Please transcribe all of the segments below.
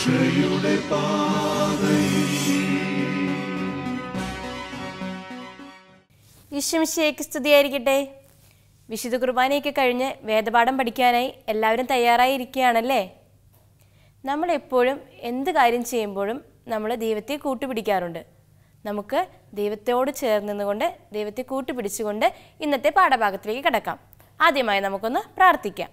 രക്ഷയുടെ പാതയിൽ ഈശ്വമിശയ്ക്ക് സ്തുതിയായിരിക്കട്ടെ വിശുദ്ധ കുർബാനയൊക്കെ കഴിഞ്ഞ് വേദപാഠം പഠിക്കാനായി എല്ലാവരും തയ്യാറായിരിക്കുകയാണല്ലേ നമ്മളെപ്പോഴും എന്ത് കാര്യം ചെയ്യുമ്പോഴും നമ്മൾ ദൈവത്തെ കൂട്ടുപിടിക്കാറുണ്ട് നമുക്ക് ദൈവത്തോട് ചേർന്ന് നിന്നുകൊണ്ട് ദൈവത്തെ കൂട്ടുപിടിച്ചുകൊണ്ട് ഇന്നത്തെ പാഠഭാഗത്തിലേക്ക് കിടക്കാം ആദ്യമായി നമുക്കൊന്ന് പ്രാർത്ഥിക്കാം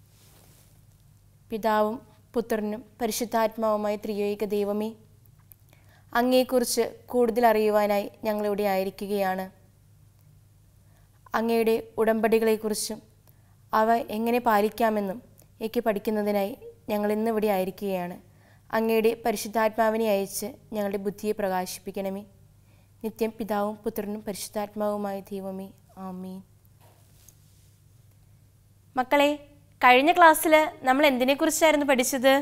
പിതാവും പുത്രനും പരിശുദ്ധാത്മാവുമായ ത്രിയോയിക ദൈവമേ അങ്ങയെക്കുറിച്ച് കൂടുതൽ അറിയുവാനായി ഞങ്ങളിവിടെ ആയിരിക്കുകയാണ് അങ്ങയുടെ ഉടമ്പടികളെക്കുറിച്ചും അവ എങ്ങനെ പാലിക്കാമെന്നും എനിക്ക് പഠിക്കുന്നതിനായി ഞങ്ങൾ ഇന്നിവിടെ ആയിരിക്കുകയാണ് അങ്ങയുടെ പരിശുദ്ധാത്മാവിനെ അയച്ച് ഞങ്ങളുടെ ബുദ്ധിയെ പ്രകാശിപ്പിക്കണമേ നിത്യം പിതാവും പുത്രനും പരിശുദ്ധാത്മാവുമായ ദൈവമേ ആമീൻ മക്കളെ കഴിഞ്ഞ ക്ലാസ്സിൽ നമ്മൾ എന്തിനെക്കുറിച്ചായിരുന്നു പഠിച്ചത്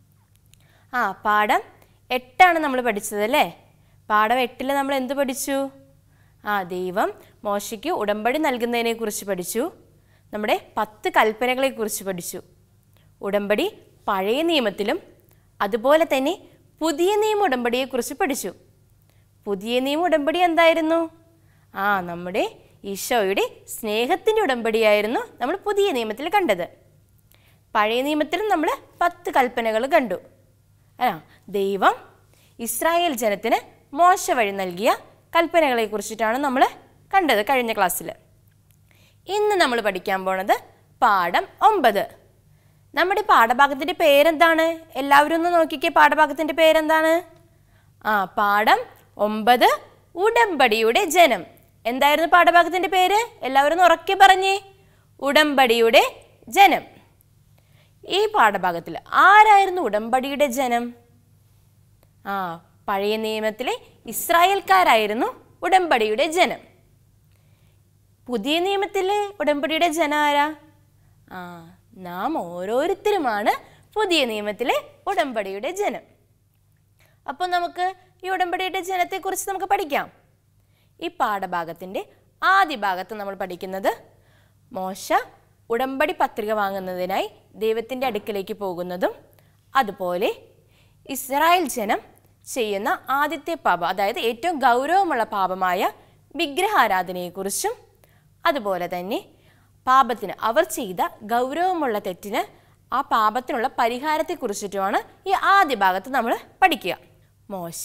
ആ പാഠം എട്ടാണ് നമ്മൾ പഠിച്ചത് അല്ലേ പാഠം എട്ടിൽ നമ്മൾ എന്ത് പഠിച്ചു ആ ദൈവം മോശയ്ക്ക് ഉടമ്പടി നൽകുന്നതിനെക്കുറിച്ച് പഠിച്ചു നമ്മുടെ പത്ത് കൽപ്പനകളെക്കുറിച്ച് പഠിച്ചു ഉടമ്പടി പഴയ നിയമത്തിലും അതുപോലെ തന്നെ പുതിയ നിയമ ഉടമ്പടിയെക്കുറിച്ച് പഠിച്ചു പുതിയ നിയമ ഉടമ്പടി എന്തായിരുന്നു ആ നമ്മുടെ ഈശോയുടെ സ്നേഹത്തിൻ്റെ ഉടമ്പടിയായിരുന്നു നമ്മൾ പുതിയ നിയമത്തിൽ കണ്ടത് പഴയ നിയമത്തിലും നമ്മൾ പത്ത് കൽപ്പനകൾ കണ്ടു ആ ദൈവം ഇസ്രായേൽ ജനത്തിന് മോശ വഴി നൽകിയ കൽപ്പനകളെ കുറിച്ചിട്ടാണ് നമ്മൾ കണ്ടത് കഴിഞ്ഞ ക്ലാസ്സിൽ ഇന്ന് നമ്മൾ പഠിക്കാൻ പോണത് പാഠം ഒമ്പത് നമ്മുടെ പാഠഭാഗത്തിൻ്റെ പേരെന്താണ് എല്ലാവരും ഒന്ന് നോക്കിക്കേ പാഠഭാഗത്തിൻ്റെ പേരെന്താണ് ആ പാഠം ഒമ്പത് ഉടമ്പടിയുടെ ജനം എന്തായിരുന്നു പാഠഭാഗത്തിൻ്റെ പേര് എല്ലാവരും ഒന്ന് ഉറക്കെ പറഞ്ഞേ ഉടമ്പടിയുടെ ജനം ഈ പാഠഭാഗത്തിൽ ആരായിരുന്നു ഉടമ്പടിയുടെ ജനം ആ പഴയ നിയമത്തിലെ ഇസ്രായേൽക്കാരായിരുന്നു ഉടമ്പടിയുടെ ജനം പുതിയ നിയമത്തിലെ ഉടമ്പടിയുടെ ജനം ആരാ ആ നാം ഓരോരുത്തരുമാണ് പുതിയ നിയമത്തിലെ ഉടമ്പടിയുടെ ജനം അപ്പോൾ നമുക്ക് ഈ ഉടമ്പടിയുടെ ജനത്തെക്കുറിച്ച് നമുക്ക് പഠിക്കാം ഈ പാഠഭാഗത്തിൻ്റെ ആദ്യ ഭാഗത്ത് നമ്മൾ പഠിക്കുന്നത് മോശ ഉടമ്പടി പത്രിക വാങ്ങുന്നതിനായി ദൈവത്തിൻ്റെ അടുക്കിലേക്ക് പോകുന്നതും അതുപോലെ ഇസ്രായേൽ ജനം ചെയ്യുന്ന ആദ്യത്തെ പാപം അതായത് ഏറ്റവും ഗൗരവമുള്ള പാപമായ വിഗ്രഹാരാധനയെക്കുറിച്ചും അതുപോലെ തന്നെ പാപത്തിന് അവർ ചെയ്ത ഗൗരവമുള്ള തെറ്റിന് ആ പാപത്തിനുള്ള പരിഹാരത്തെക്കുറിച്ചിട്ടുമാണ് ഈ ആദ്യ ഭാഗത്ത് നമ്മൾ പഠിക്കുക മോശ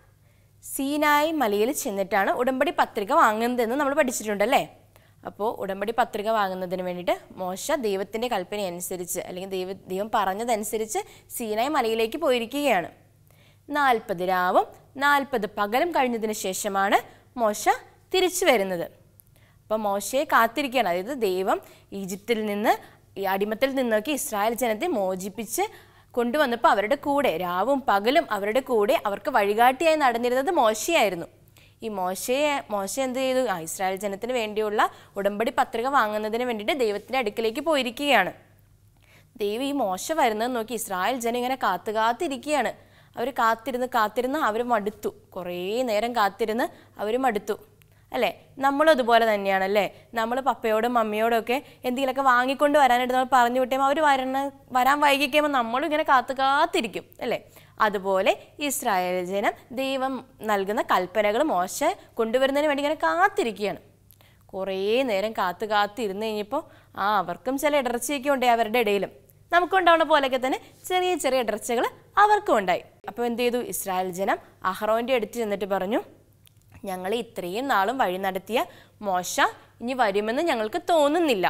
സീനായി മലയിൽ ചെന്നിട്ടാണ് ഉടമ്പടി പത്രിക വാങ്ങുന്നതെന്ന് നമ്മൾ പഠിച്ചിട്ടുണ്ടല്ലേ അപ്പോൾ ഉടമ്പടി പത്രിക വാങ്ങുന്നതിന് വേണ്ടിയിട്ട് മോശ ദൈവത്തിൻ്റെ കൽപ്പന അനുസരിച്ച് അല്ലെങ്കിൽ ദൈവ ദൈവം പറഞ്ഞതനുസരിച്ച് സീനായി മലയിലേക്ക് പോയിരിക്കുകയാണ് നാൽപ്പത് രാവും നാൽപ്പത് പകലും കഴിഞ്ഞതിന് ശേഷമാണ് മോശ തിരിച്ചു വരുന്നത് അപ്പോൾ മോശയെ കാത്തിരിക്കുകയാണ് അതായത് ദൈവം ഈജിപ്തിൽ നിന്ന് ഈ അടിമത്തിൽ നിന്നൊക്കെ ഇസ്രായേൽ ജനത്തെ മോചിപ്പിച്ച് കൊണ്ടുവന്നപ്പോൾ അവരുടെ കൂടെ രാവും പകലും അവരുടെ കൂടെ അവർക്ക് വഴികാട്ടിയായി നടന്നിരുന്നത് മോശയായിരുന്നു ഈ മോശയെ മോശ എന്ത് ചെയ്തു ആ ഇസ്രായേൽ ജനത്തിന് വേണ്ടിയുള്ള ഉടമ്പടി പത്രിക വാങ്ങുന്നതിന് വേണ്ടിയിട്ട് ദൈവത്തിൻ്റെ അടുക്കിലേക്ക് പോയിരിക്കുകയാണ് ദൈവം ഈ മോശ വരുന്നത് നോക്കി ഇസ്രായേൽ ജനം ഇങ്ങനെ കാത്തു കാത്തിരിക്കുകയാണ് അവർ കാത്തിരുന്ന് കാത്തിരുന്ന് അവർ മടുത്തു കുറേ നേരം കാത്തിരുന്ന് അവർ മടുത്തു അല്ലേ നമ്മളും അതുപോലെ തന്നെയാണല്ലേ നമ്മൾ പപ്പയോടും മമ്മിയോടും ഒക്കെ എന്തെങ്കിലുമൊക്കെ വാങ്ങിക്കൊണ്ട് വരാനായിട്ട് നമ്മൾ പറഞ്ഞു വിട്ടുമ്പോൾ അവർ വരണ വരാൻ വൈകിക്കുമ്പോൾ നമ്മളും ഇങ്ങനെ കാത്തു കാത്തിരിക്കും അല്ലേ അതുപോലെ ഇസ്രായേൽ ജനം ദൈവം നൽകുന്ന കൽപ്പനകൾ മോശ കൊണ്ടുവരുന്നതിന് വേണ്ടി ഇങ്ങനെ കാത്തിരിക്കുകയാണ് കുറേ നേരം കാത്ത് കാത്ത് ഇരുന്ന് കഴിഞ്ഞപ്പോൾ ആ അവർക്കും ചില ഇടർച്ചയൊക്കെ ഉണ്ടായി അവരുടെ ഇടയിലും നമുക്കുണ്ടാവുന്ന പോലെയൊക്കെ തന്നെ ചെറിയ ചെറിയ ഇടർച്ചകൾ അവർക്കും ഉണ്ടായി അപ്പോൾ എന്ത് ചെയ്തു ഇസ്രായേൽ ജനം അഹ്റോൻ്റെ അടുത്ത് ചെന്നിട്ട് പറഞ്ഞു ഞങ്ങൾ ഇത്രയും നാളും വഴി നടത്തിയ മോശ ഇനി വരുമെന്ന് ഞങ്ങൾക്ക് തോന്നുന്നില്ല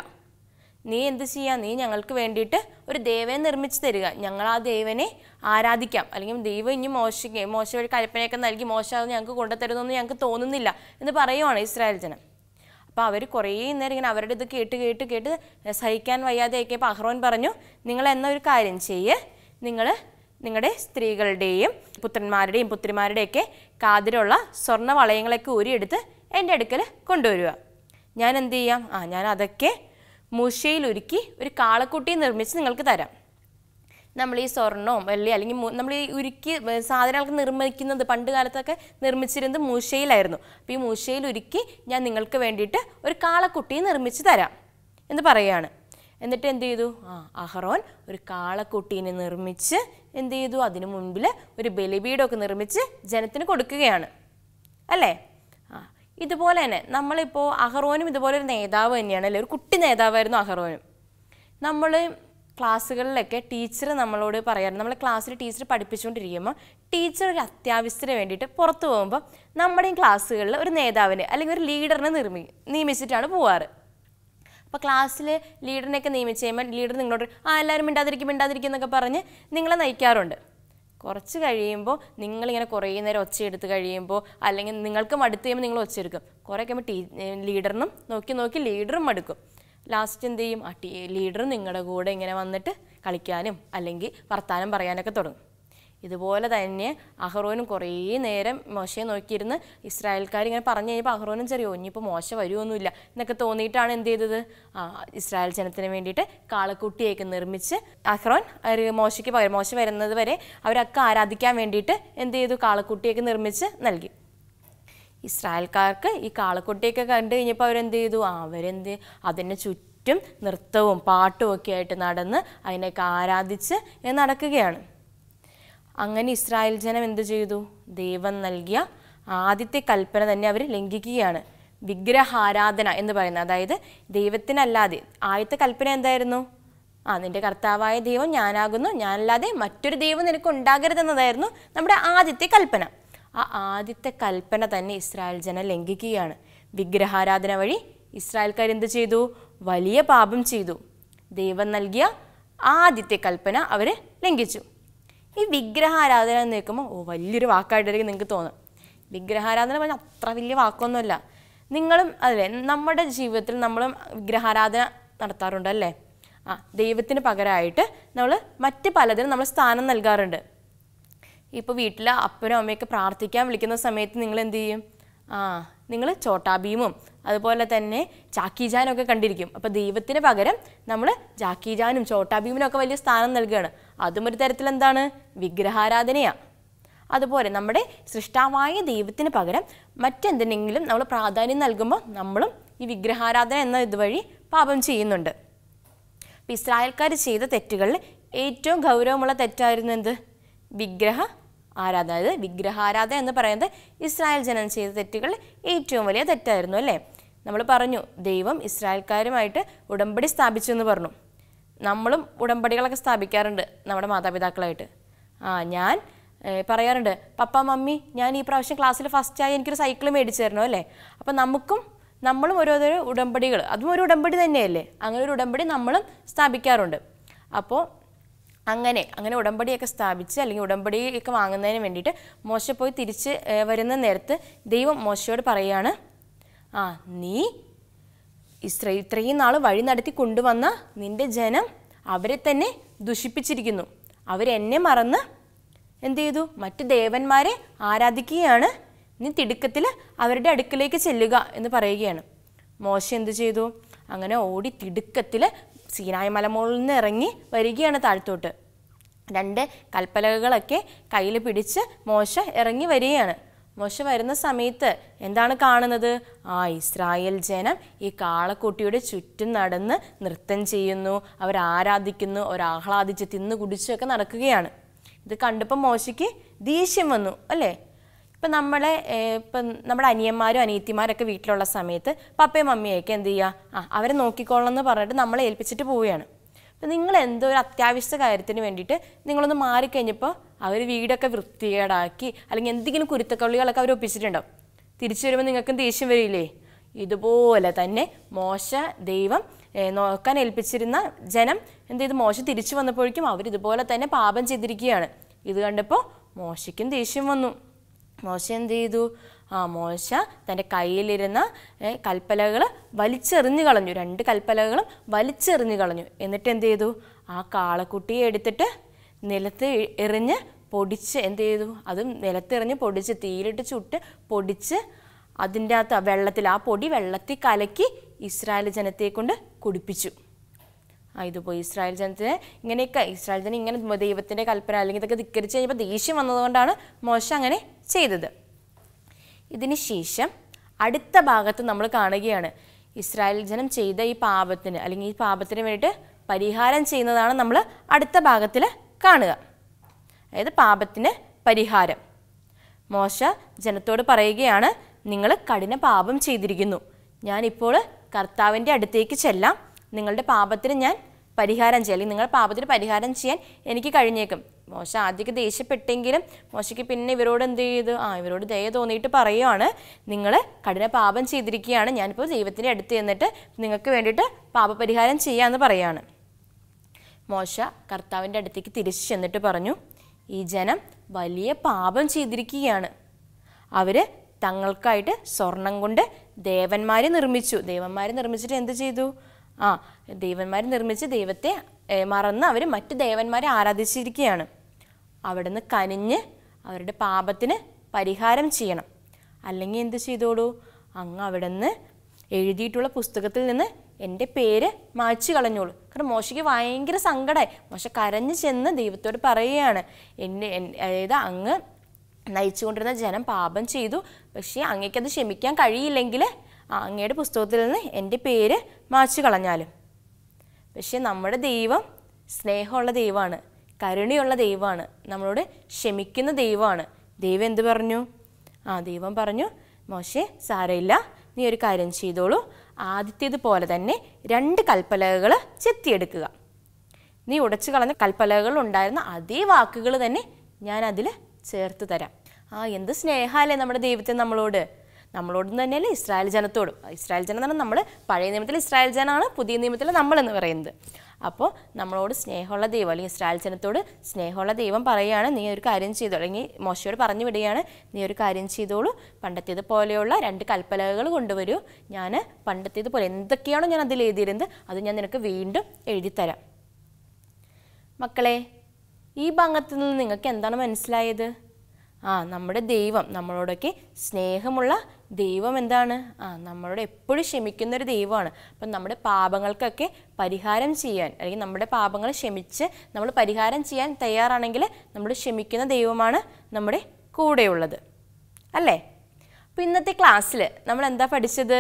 നീ എന്ത് ചെയ്യാം നീ ഞങ്ങൾക്ക് വേണ്ടിയിട്ട് ഒരു ദേവനെ നിർമ്മിച്ച് തരിക ഞങ്ങൾ ആ ദേവനെ ആരാധിക്കാം അല്ലെങ്കിൽ ദൈവം ഇനി മോശയ്ക്ക് മോശ വഴി കൽപ്പനയൊക്കെ നൽകി മോശ അത് ഞങ്ങൾക്ക് കൊണ്ടുതരുമെന്ന് ഞങ്ങൾക്ക് തോന്നുന്നില്ല എന്ന് പറയുവാണ് ഇസ്രായേൽ ജനം അപ്പോൾ അവർ കുറേ നേരം ഇങ്ങനെ അവരുടെ ഇത് കേട്ട് കേട്ട് കേട്ട് സഹിക്കാൻ വയ്യാതെ ആക്കിയപ്പോൾ അഹ്റോൻ പറഞ്ഞു നിങ്ങൾ എന്ന ഒരു കാര്യം ചെയ്യ് നിങ്ങൾ നിങ്ങളുടെ സ്ത്രീകളുടെയും പുത്രന്മാരുടെയും പുത്രിമാരുടെയൊക്കെ കാതിലുള്ള സ്വർണ്ണ വളയങ്ങളൊക്കെ ഊരിയെടുത്ത് എൻ്റെ അടുക്കൽ കൊണ്ടുവരിക ഞാൻ എന്ത് ചെയ്യാം ആ ഞാൻ അതൊക്കെ മുഷയിൽ ഒരുക്കി ഒരു കാളക്കുട്ടിയെ നിർമ്മിച്ച് നിങ്ങൾക്ക് തരാം നമ്മൾ ഈ സ്വർണവും വെള്ളി അല്ലെങ്കിൽ മു- നമ്മൾ ഈ ഉരുക്കി വ- സാധനങ്ങളൊക്കെ നിർമ്മിക്കുന്നത് പണ്ട് കാലത്തൊക്കെ നിർമ്മിച്ചിരുന്നത് മൂശയിലായിരുന്നു അപ്പോൾ ഈ മൂശയിൽ ഉരുക്കി ഞാൻ നിങ്ങൾക്ക് വേണ്ടിയിട്ട് ഒരു കാളക്കുട്ടിയെ നിർമ്മിച്ച് തരാം എന്ന് പറയുകയാണ് എന്നിട്ട് എന്ത് ചെയ്തു ആ അഹറോൻ ഒരു കാളക്കുട്ടീനെ നിർമ്മിച്ച് എന്ത് ചെയ്തു അതിനു മുൻപിൽ ഒരു ബലിപീഠമൊക്കെ നിർമ്മിച്ച് ജനത്തിന് കൊടുക്കുകയാണ് അല്ലേ ആ ഇതുപോലെ തന്നെ നമ്മളിപ്പോൾ അഹറോനും ഇതുപോലെ ഒരു നേതാവ് തന്നെയാണ് അല്ലേ ഒരു കുട്ടി നേതാവായിരുന്നു അഹറോനും നമ്മൾ ക്ലാസ്സുകളിലൊക്കെ ടീച്ചർ നമ്മളോട് പറയാറ് നമ്മൾ ക്ലാസ്സിൽ ടീച്ചർ പഠിപ്പിച്ചുകൊണ്ടിരിക്കുമ്പോൾ ടീച്ചർ ഒരു അത്യാവശ്യത്തിന് വേണ്ടിയിട്ട് പുറത്തു പോകുമ്പോൾ നമ്മുടെയും ക്ലാസ്സുകളിൽ ഒരു നേതാവിനെ അല്ലെങ്കിൽ ഒരു ലീഡറിനെ നിർമ്മി നിയമിച്ചിട്ടാണ് പോവാറ് അപ്പോൾ ക്ലാസ്സിൽ ലീഡറിനെയൊക്കെ നിയമിച്ച് കഴിയുമ്പോൾ ലീഡർ നിങ്ങളോട് ആ എല്ലാവരും മിണ്ടാതിരിക്കും മിണ്ടാതിരിക്കും എന്നൊക്കെ പറഞ്ഞ് നിങ്ങളെ നയിക്കാറുണ്ട് കുറച്ച് കഴിയുമ്പോൾ നിങ്ങളിങ്ങനെ കുറേ നേരം ഒച്ചയെടുത്ത് കഴിയുമ്പോൾ അല്ലെങ്കിൽ നിങ്ങൾക്ക് മടുത്ത് കഴിയുമ്പോൾ നിങ്ങൾ ഒച്ചയെടുക്കും കുറേ കഴിയുമ്പോൾ ടീ ലീഡറിനും നോക്കി നോക്കി ലീഡറും മടുക്കും ലാസ്റ്റ് എന്ത് ചെയ്യും ആ ടീ ലീഡറും നിങ്ങളുടെ കൂടെ ഇങ്ങനെ വന്നിട്ട് കളിക്കാനും അല്ലെങ്കിൽ വർത്താനം പറയാനൊക്കെ തുടങ്ങും ഇതുപോലെ തന്നെ അഹ്റോനും കുറേ നേരം മോശയെ നോക്കിയിരുന്ന് ഇസ്രായേൽക്കാർ ഇങ്ങനെ പറഞ്ഞു കഴിഞ്ഞപ്പോൾ അഹ്റോനും ചെറിയോ ഇനിയിപ്പോൾ മോശ വരുമൊന്നുമില്ല എന്നൊക്കെ തോന്നിയിട്ടാണ് എന്ത് ചെയ്തത് ആ ഇസ്രായേൽ ജനത്തിന് വേണ്ടിയിട്ട് കാളക്കുട്ടിയൊക്കെ നിർമ്മിച്ച് അഹ്റോൻ ഒരു മോശയ്ക്ക് പകരം മോശ വരുന്നത് വരെ അവരൊക്കെ ആരാധിക്കാൻ വേണ്ടിയിട്ട് എന്ത് ചെയ്തു കാളക്കുട്ടിയൊക്കെ നിർമ്മിച്ച് നൽകി ഇസ്രായേൽക്കാർക്ക് ഈ കാളക്കുട്ടിയൊക്കെ കണ്ടു കഴിഞ്ഞപ്പോൾ അവരെന്ത് ചെയ്തു ആ അവരെന്ത് അതിന് ചുറ്റും നൃത്തവും പാട്ടും ഒക്കെ ആയിട്ട് നടന്ന് അതിനെയൊക്കെ ആരാധിച്ച് നടക്കുകയാണ് അങ്ങനെ ഇസ്രായേൽ ജനം എന്ത് ചെയ്തു ദൈവം നൽകിയ ആദ്യത്തെ കൽപ്പന തന്നെ അവർ ലംഘിക്കുകയാണ് വിഗ്രഹാരാധന എന്ന് പറയുന്നത് അതായത് ദൈവത്തിനല്ലാതെ ആദ്യത്തെ കൽപ്പന എന്തായിരുന്നു ആ നിന്റെ കർത്താവായ ദൈവം ഞാനാകുന്നു ഞാനല്ലാതെ മറ്റൊരു ദൈവം നിനക്ക് ഉണ്ടാകരുതെന്നതായിരുന്നു നമ്മുടെ ആദ്യത്തെ കൽപ്പന ആ ആദ്യത്തെ കൽപ്പന തന്നെ ഇസ്രായേൽ ജനം ലംഘിക്കുകയാണ് വിഗ്രഹാരാധന വഴി ഇസ്രായേൽക്കാർ എന്ത് ചെയ്തു വലിയ പാപം ചെയ്തു ദൈവം നൽകിയ ആദ്യത്തെ കൽപ്പന അവർ ലംഘിച്ചു ഈ വിഗ്രഹാരാധന എന്ന് കേൾക്കുമ്പോൾ ഓ വലിയൊരു വാക്കായിട്ടായിരിക്കും നിങ്ങൾക്ക് തോന്നും വിഗ്രഹാരാധന പറഞ്ഞാൽ അത്ര വലിയ വാക്കൊന്നുമല്ല നിങ്ങളും അല്ലേ നമ്മുടെ ജീവിതത്തിൽ നമ്മളും വിഗ്രഹാരാധന നടത്താറുണ്ട് അല്ലേ ആ ദൈവത്തിന് പകരമായിട്ട് നമ്മൾ മറ്റ് പലതിനും നമ്മൾ സ്ഥാനം നൽകാറുണ്ട് ഇപ്പോൾ വീട്ടിൽ അപ്പനും അമ്മയൊക്കെ പ്രാർത്ഥിക്കാൻ വിളിക്കുന്ന സമയത്ത് നിങ്ങൾ എന്ത് ചെയ്യും ആ നിങ്ങൾ ചോട്ടാബീമും അതുപോലെ തന്നെ ചാക്കീജാനും ഒക്കെ കണ്ടിരിക്കും അപ്പോൾ ദൈവത്തിന് പകരം നമ്മൾ ജാക്കീജാനും ചോട്ടാബീമിനും ഒക്കെ വലിയ സ്ഥാനം നൽകുകയാണ് അതും ഒരു തരത്തിൽ എന്താണ് വിഗ്രഹാരാധനയാണ് അതുപോലെ നമ്മുടെ സൃഷ്ടാവായ ദൈവത്തിന് പകരം മറ്റെന്തിനെങ്കിലും നമ്മൾ പ്രാധാന്യം നൽകുമ്പോൾ നമ്മളും ഈ വിഗ്രഹാരാധന എന്ന ഇതുവഴി പാപം ചെയ്യുന്നുണ്ട് അപ്പോൾ ഇസ്രായേൽക്കാർ ചെയ്ത തെറ്റുകളിൽ ഏറ്റവും ഗൗരവമുള്ള തെറ്റായിരുന്നു എന്ത് വിഗ്രഹ ആരാധന അതായത് വിഗ്രഹാരാധന എന്ന് പറയുന്നത് ഇസ്രായേൽ ജനം ചെയ്ത തെറ്റുകളിൽ ഏറ്റവും വലിയ തെറ്റായിരുന്നു അല്ലേ നമ്മൾ പറഞ്ഞു ദൈവം ഇസ്രായേൽക്കാരുമായിട്ട് ഉടമ്പടി സ്ഥാപിച്ചു എന്ന് പറഞ്ഞു നമ്മളും ഉടമ്പടികളൊക്കെ സ്ഥാപിക്കാറുണ്ട് നമ്മുടെ മാതാപിതാക്കളായിട്ട് ആ ഞാൻ ഏഹ്, പറയാറുണ്ട് പപ്പ മമ്മി ഞാൻ ഈ പ്രാവശ്യം ക്ലാസ്സിൽ ഫസ്റ്റായി എനിക്കൊരു സൈക്കിൾ മേടിച്ചു തരണം അല്ലേ അപ്പം നമുക്കും നമ്മളും ഓരോരോ ഉടമ്പടികൾ അതും ഒരു ഉടമ്പടി തന്നെയല്ലേ അങ്ങനെ ഒരു ഉടമ്പടി നമ്മളും സ്ഥാപിക്കാറുണ്ട് അപ്പോൾ അങ്ങനെ അങ്ങനെ ഉടമ്പടിയൊക്കെ സ്ഥാപിച്ച് അല്ലെങ്കിൽ ഉടമ്പടിയൊക്കെ വാങ്ങുന്നതിന് വേണ്ടിയിട്ട് മോശ പോയി തിരിച്ച് ഏഹ്, വരുന്ന നേരത്ത് ദൈവം മോശയോട് പറയാണ് ആ നീ ഇസ്ര ഇത്രയും നാൾ വഴി നടത്തി കൊണ്ടുവന്ന നിന്റെ ജനം അവരെ തന്നെ ദുഷിപ്പിച്ചിരിക്കുന്നു അവരെന്നെ മറന്ന് എന്ത് ചെയ്തു മറ്റു ദേവന്മാരെ ആരാധിക്കുകയാണ് നീ തിടുക്കത്തിൽ അവരുടെ അടുക്കലേക്ക് ചെല്ലുക എന്ന് പറയുകയാണ് മോശ എന്ത് ചെയ്തു അങ്ങനെ ഓടി തിടുക്കത്തിൽ സീനായ മലമുകളിൽ നിന്ന് ഇറങ്ങി വരികയാണ് താഴത്തോട്ട് രണ്ട് കൽപ്പലകളൊക്കെ കയ്യിൽ പിടിച്ച് മോശ ഇറങ്ങി വരികയാണ് മോശ വരുന്ന സമയത്ത് എന്താണ് കാണുന്നത് ആ ഇസ്രായേൽ ജനം ഈ കാളക്കുട്ടിയുടെ ചുറ്റും നടന്ന് നൃത്തം ചെയ്യുന്നു അവർ ആരാധിക്കുന്നു അവർ ആഹ്ലാദിച്ച് തിന്നു കുടിച്ചൊക്കെ നടക്കുകയാണ് ഇത് കണ്ടപ്പോൾ മോശയ്ക്ക് ദേഷ്യം വന്നു അല്ലേ ഇപ്പം നമ്മളെ ഏഹ്, ഇപ്പം നമ്മുടെ അനിയന്മാരും അനിയത്തിമാരൊക്കെ വീട്ടിലുള്ള സമയത്ത് പപ്പയും മമ്മിയൊക്കെ എന്ത് ചെയ്യുക ആ അവരെ നോക്കിക്കോളണം എന്ന് പറഞ്ഞിട്ട് നമ്മളെ ഏൽപ്പിച്ചിട്ട് പോവുകയാണ് അപ്പം നിങ്ങൾ എന്തോ ഒരു അത്യാവശ്യ കാര്യത്തിന് വേണ്ടിയിട്ട് നിങ്ങളൊന്ന് മാറിക്കഴിഞ്ഞപ്പോൾ അവർ വീടൊക്കെ വൃത്തികേടാക്കി അല്ലെങ്കിൽ എന്തെങ്കിലും കുരുത്തക്കള്ളികളൊക്കെ അവർ ഒപ്പിച്ചിട്ടുണ്ടാവും തിരിച്ചു വരുമ്പോൾ നിങ്ങൾക്കും ദേഷ്യം വരില്ലേ ഇതുപോലെ തന്നെ മോശ ദൈവം ഏഹ്, നോക്കാൻ ഏൽപ്പിച്ചിരുന്ന ജനം എന്ത് ചെയ്തു മോശ തിരിച്ചു വന്നപ്പോഴേക്കും അവർ ഇതുപോലെ തന്നെ പാപം ചെയ്തിരിക്കുകയാണ് ഇത് കണ്ടപ്പോൾ മോശയ്ക്കും വന്നു മോശ എന്ത് ചെയ്തു ആ മോശ തൻ്റെ കയ്യിലിരുന്ന കൽപ്പലകൾ വലിച്ചെറിഞ്ഞു കളഞ്ഞു രണ്ട് കൽപ്പലകളും വലിച്ചെറിഞ്ഞു കളഞ്ഞു എന്നിട്ട് എന്ത് ചെയ്തു ആ കാളക്കുട്ടിയെ എടുത്തിട്ട് നിലത്ത് എ- എറിഞ്ഞ് പൊടിച്ച് എന്ത് ചെയ്തു അതും നിലത്തെറിഞ്ഞ് പൊടിച്ച് തീയിലിട്ട് ചുട്ട് പൊടിച്ച് അതിൻ്റെ അകത്ത് ആ വെള്ളത്തിൽ ആ പൊടി വെള്ളത്തിൽ കലക്കി ഇസ്രായേൽ ജനത്തെ കൊണ്ട് കുടിപ്പിച്ചു ആ ഇത് പോയി ഇസ്രായേൽ ജനത്തിന് ഇങ്ങനെയൊക്കെ ഇസ്രായേൽ ജനം ഇങ്ങനെ ദൈവത്തിൻ്റെ കൽപ്പന അല്ലെങ്കിൽ ഇതൊക്കെ ധിക്കരിച്ച് കഴിഞ്ഞപ്പോൾ ദേഷ്യം വന്നതുകൊണ്ടാണ് മോശ അങ്ങനെ ചെയ്തത് ഇതിന് ശേഷം അടുത്ത ഭാഗത്ത് നമ്മൾ കാണുകയാണ് ഇസ്രായേൽ ജനം ചെയ്ത ഈ പാപത്തിന് അല്ലെങ്കിൽ ഈ പാപത്തിന് വേണ്ടിയിട്ട് പരിഹാരം ചെയ്യുന്നതാണ് നമ്മൾ അടുത്ത ഭാഗത്തിൽ കാണുക അതായത് പാപത്തിന് പരിഹാരം മോശ ജനത്തോട് പറയുകയാണ് നിങ്ങൾ കഠിന പാപം ചെയ്തിരിക്കുന്നു ഞാനിപ്പോൾ കർത്താവിൻ്റെ അടുത്തേക്ക് ചെല്ലാം നിങ്ങളുടെ പാപത്തിന് ഞാൻ പരിഹാരം ചെയ്യാം അല്ലെങ്കിൽ നിങ്ങളുടെ പാപത്തിന് പരിഹാരം ചെയ്യാൻ എനിക്ക് കഴിഞ്ഞേക്കും മോശ ആദ്യമൊക്കെ ദേഷ്യപ്പെട്ടെങ്കിലും മോശയ്ക്ക് പിന്നെ ഇവരോട് എന്ത് ചെയ്തു ആ ഇവരോട് ദയ തോന്നിയിട്ട് പറയുവാണ് നിങ്ങൾ കഠിന പാപം ചെയ്തിരിക്കുകയാണ് ഞാനിപ്പോൾ ദൈവത്തിൻ്റെ അടുത്ത് ചെന്നിട്ട് നിങ്ങൾക്ക് വേണ്ടിയിട്ട് പാപപരിഹാരം ചെയ്യാമെന്ന് പറയാണ് മോശ കർത്താവിൻ്റെ അടുത്തേക്ക് തിരിച്ചു ചെന്നിട്ട് പറഞ്ഞു ഈ ജനം വലിയ പാപം ചെയ്തിരിക്കുകയാണ് അവർ തങ്ങൾക്കായിട്ട് സ്വർണം കൊണ്ട് ദേവന്മാരെ നിർമ്മിച്ചു ദേവന്മാരെ നിർമ്മിച്ചിട്ട് എന്ത് ചെയ്തു ആ ദേവന്മാരെ നിർമ്മിച്ച് ദൈവത്തെ ഏ, മറന്ന് അവർ മറ്റ് ദേവന്മാരെ ആരാധിച്ചിരിക്കുകയാണ് അവിടുന്ന് കനിഞ്ഞ് അവരുടെ പാപത്തിന് പരിഹാരം ചെയ്യണം അല്ലെങ്കിൽ എന്ത് ചെയ്തോളൂ അങ്ങ് അവിടുന്ന് എഴുതിയിട്ടുള്ള പുസ്തകത്തിൽ നിന്ന് എൻ്റെ പേര് മായ്ച്ചു കളഞ്ഞോളൂ കാരണം മോശയ്ക്ക് ഭയങ്കര സങ്കടമായി മോശ കരഞ്ഞു ചെന്ന് ദൈവത്തോട് പറയുകയാണ് എന്നെ എൻ- അതായത് അങ്ങ് നയിച്ചുകൊണ്ടിരുന്ന ജനം പാപം ചെയ്തു പക്ഷേ അങ്ങേക്കത് ക്ഷമിക്കാൻ കഴിയില്ലെങ്കിൽ ആ അങ്ങയുടെ പുസ്തകത്തിൽ നിന്ന് എൻ്റെ പേര് മായ്ച്ചു കളഞ്ഞാലും പക്ഷെ നമ്മുടെ ദൈവം സ്നേഹമുള്ള ദൈവമാണ് കരുണയുള്ള ദൈവമാണ് നമ്മളോട് ക്ഷമിക്കുന്ന ദൈവമാണ് ദൈവം എന്ത് പറഞ്ഞു ആ ദൈവം പറഞ്ഞു മോശെ സാരമില്ല നീ ഒരു കാര്യം ചെയ്തോളൂ ആദ്യത്തേതുപോലെ തന്നെ രണ്ട് കൽപ്പലകകൾ ചെത്തിയെടുക്കുക നീ ഉടച്ചു കളഞ്ഞ കൽപ്പലകൾ ഉണ്ടായിരുന്ന അതേ വാക്കുകൾ തന്നെ ഞാൻ അതിൽ ചേർത്ത് തരാം ആ എന്ത് സ്നേഹമല്ലേ നമ്മുടെ ദൈവത്തെ നമ്മളോട് നമ്മളോട് തന്നെയല്ലേ ഇസ്രായേൽ ജനത്തോടും ഇസ്രായേൽ ജനം എന്ന് പറഞ്ഞാൽ നമ്മൾ പഴയ നിയമത്തിൽ ഇസ്രായേൽ ജനമാണ് പുതിയ നിയമത്തിൽ നമ്മളെന്ന് പറയുന്നത് അപ്പോൾ നമ്മളോട് സ്നേഹമുള്ള ദൈവം അല്ലെങ്കിൽ ഇസ്രായേൽ ജനത്തോട് സ്നേഹമുള്ള ദൈവം പറയുകയാണ് നീ ഒരു കാര്യം ചെയ്തോളൂ അല്ലെങ്കിൽ മോശയോട് പറഞ്ഞു വിടുകയാണ് നീ ഒരു കാര്യം ചെയ്തോളൂ പണ്ടത്തേത് പോലെയുള്ള രണ്ട് കൽപ്പലകൾ കൊണ്ടുവരൂ ഞാൻ പണ്ടത്തേത് പോലെ എന്തൊക്കെയാണോ ഞാൻ അതിൽ എഴുതിയിരുന്നത് അത് ഞാൻ നിനക്ക് വീണ്ടും എഴുതി തരാം മക്കളെ ഈ ഭാഗത്ത് നിന്ന് നിങ്ങൾക്ക് എന്താണ് മനസ്സിലായത് ആ നമ്മുടെ ദൈവം നമ്മളോടൊക്കെ സ്നേഹമുള്ള ദൈവം എന്താണ് ആ നമ്മളോട് എപ്പോഴും ക്ഷമിക്കുന്ന ഒരു ദൈവമാണ് അപ്പം നമ്മുടെ പാപങ്ങൾക്കൊക്കെ പരിഹാരം ചെയ്യാൻ അല്ലെങ്കിൽ നമ്മുടെ പാപങ്ങൾ ക്ഷമിച്ച് നമ്മൾ പരിഹാരം ചെയ്യാൻ തയ്യാറാണെങ്കിൽ നമ്മൾ ക്ഷമിക്കുന്ന ദൈവമാണ് നമ്മുടെ കൂടെയുള്ളത് അല്ലേ അപ്പം ഇന്നത്തെ ക്ലാസ്സിൽ നമ്മൾ എന്താ പഠിച്ചത്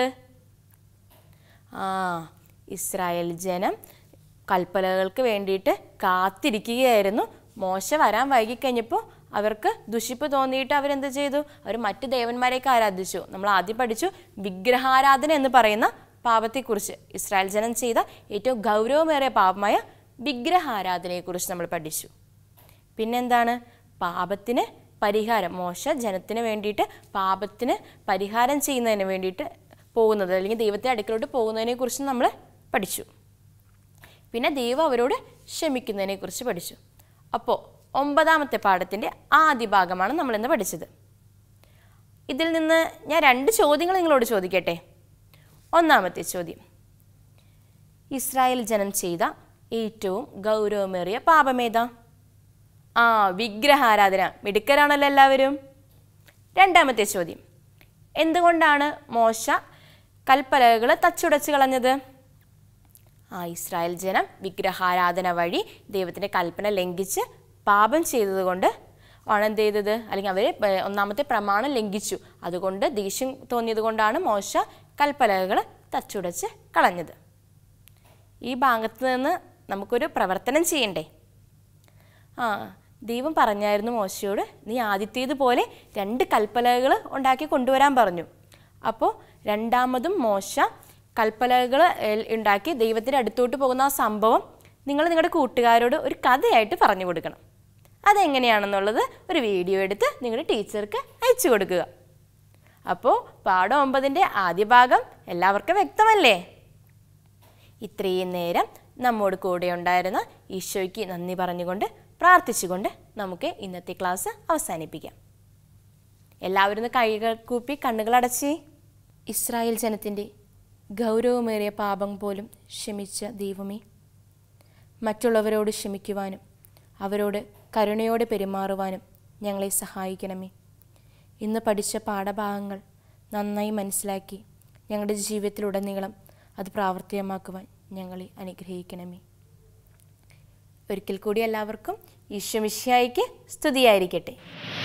ആ ഇസ്രായേൽ ജനം കൽപ്പലകൾക്ക് വേണ്ടിയിട്ട് കാത്തിരിക്കുകയായിരുന്നു മോശ വരാൻ വൈകിക്കഴിഞ്ഞപ്പോൾ അവർക്ക് ദുഷിപ്പ് തോന്നിയിട്ട് അവരെന്ത് ചെയ്തു അവർ മറ്റ് ദേവന്മാരെയൊക്കെ ആരാധിച്ചു നമ്മൾ ആദ്യം പഠിച്ചു വിഗ്രഹാരാധന എന്ന് പറയുന്ന പാപത്തെക്കുറിച്ച് ഇസ്രായേൽ ജനം ചെയ്ത ഏറ്റവും ഗൗരവമേറിയ പാപമായ വിഗ്രഹാരാധനയെക്കുറിച്ച് നമ്മൾ പഠിച്ചു പിന്നെന്താണ് പാപത്തിന് പരിഹാരം മോശ ജനത്തിന് വേണ്ടിയിട്ട് പാപത്തിന് പരിഹാരം ചെയ്യുന്നതിന് വേണ്ടിയിട്ട് പോകുന്നത് അല്ലെങ്കിൽ ദൈവത്തെ അടുക്കലോട്ട് പോകുന്നതിനെ കുറിച്ച് നമ്മൾ പഠിച്ചു പിന്നെ ദൈവം അവരോട് ക്ഷമിക്കുന്നതിനെ കുറിച്ച് പഠിച്ചു അപ്പോൾ ഒമ്പതാമത്തെ പാഠത്തിൻ്റെ ആദ്യ ഭാഗമാണ് നമ്മളിന്ന് പഠിച്ചത് ഇതിൽ നിന്ന് ഞാൻ രണ്ട് ചോദ്യങ്ങൾ നിങ്ങളോട് ചോദിക്കട്ടെ ഒന്നാമത്തെ ചോദ്യം ഇസ്രായേൽ ജനം ചെയ്ത ഏറ്റവും ഗൗരവമേറിയ പാപമേതാ ആ വിഗ്രഹാരാധന മിടുക്കരാണല്ലോ എല്ലാവരും രണ്ടാമത്തെ ചോദ്യം എന്തുകൊണ്ടാണ് മോശ കൽപ്പലകൾ തച്ചുടച്ച് കളഞ്ഞത് ആ ഇസ്രായേൽ ജനം വിഗ്രഹാരാധന വഴി ദൈവത്തിൻ്റെ കൽപ്പന ലംഘിച്ച് പാപം ചെയ്തതുകൊണ്ട് ആണ് എന്ത് ചെയ്തത് അല്ലെങ്കിൽ അവർ ഒന്നാമത്തെ പ്രമാണം ലംഘിച്ചു അതുകൊണ്ട് ദേഷ്യം തോന്നിയത് കൊണ്ടാണ് മോശ കൽപ്പലകൾ തച്ചുടച്ച് കളഞ്ഞത് ഈ ഭാഗത്ത് നിന്ന് നമുക്കൊരു പ്രവർത്തനം ചെയ്യണ്ടേ ആ ദൈവം പറഞ്ഞായിരുന്നു മോശയോട് നീ ആദ്യത്തേതുപോലെ രണ്ട് കൽപ്പലകൾ ഉണ്ടാക്കി കൊണ്ടുവരാൻ പറഞ്ഞു അപ്പോൾ രണ്ടാമതും മോശ കൽപ്പലകൾ ഉണ്ടാക്കി ദൈവത്തിൻ്റെ അടുത്തോട്ട് പോകുന്ന ആ സംഭവം നിങ്ങൾ നിങ്ങളുടെ കൂട്ടുകാരോട് ഒരു കഥയായിട്ട് പറഞ്ഞു കൊടുക്കണം അതെങ്ങനെയാണെന്നുള്ളത് ഒരു വീഡിയോ എടുത്ത് നിങ്ങളുടെ ടീച്ചർക്ക് അയച്ചു കൊടുക്കുക അപ്പോൾ പാഠം ഒമ്പതിൻ്റെ ആദ്യ ഭാഗം എല്ലാവർക്കും വ്യക്തമല്ലേ ഇത്രയും നേരം നമ്മോട് കൂടെ ഉണ്ടായിരുന്ന ഈശോയ്ക്ക് നന്ദി പറഞ്ഞുകൊണ്ട് പ്രാർത്ഥിച്ചുകൊണ്ട് നമുക്ക് ഇന്നത്തെ ക്ലാസ് അവസാനിപ്പിക്കാം എല്ലാവരും ഒന്ന് കൈകൾ കൂപ്പി കണ്ണുകളടച്ച് ഇസ്രായേൽ ജനത്തിൻ്റെ ഗൗരവമേറിയ പാപം പോലും ക്ഷമിച്ച ദൈവമേ മറ്റുള്ളവരോട് ക്ഷമിക്കുവാനും അവരോട് കരുണയോടെ പെരുമാറുവാനും ഞങ്ങളെ സഹായിക്കണമേ ഇന്ന് പഠിച്ച പാഠഭാഗങ്ങൾ നന്നായി മനസ്സിലാക്കി ഞങ്ങളുടെ ജീവിതത്തിലുടനീളം അത് പ്രാവർത്തികമാക്കുവാൻ ഞങ്ങളെ അനുഗ്രഹിക്കണമേ ഒരിക്കൽ കൂടി എല്ലാവർക്കും ഈശ്വമിഷ്യായിക്ക് സ്തുതിയായിരിക്കട്ടെ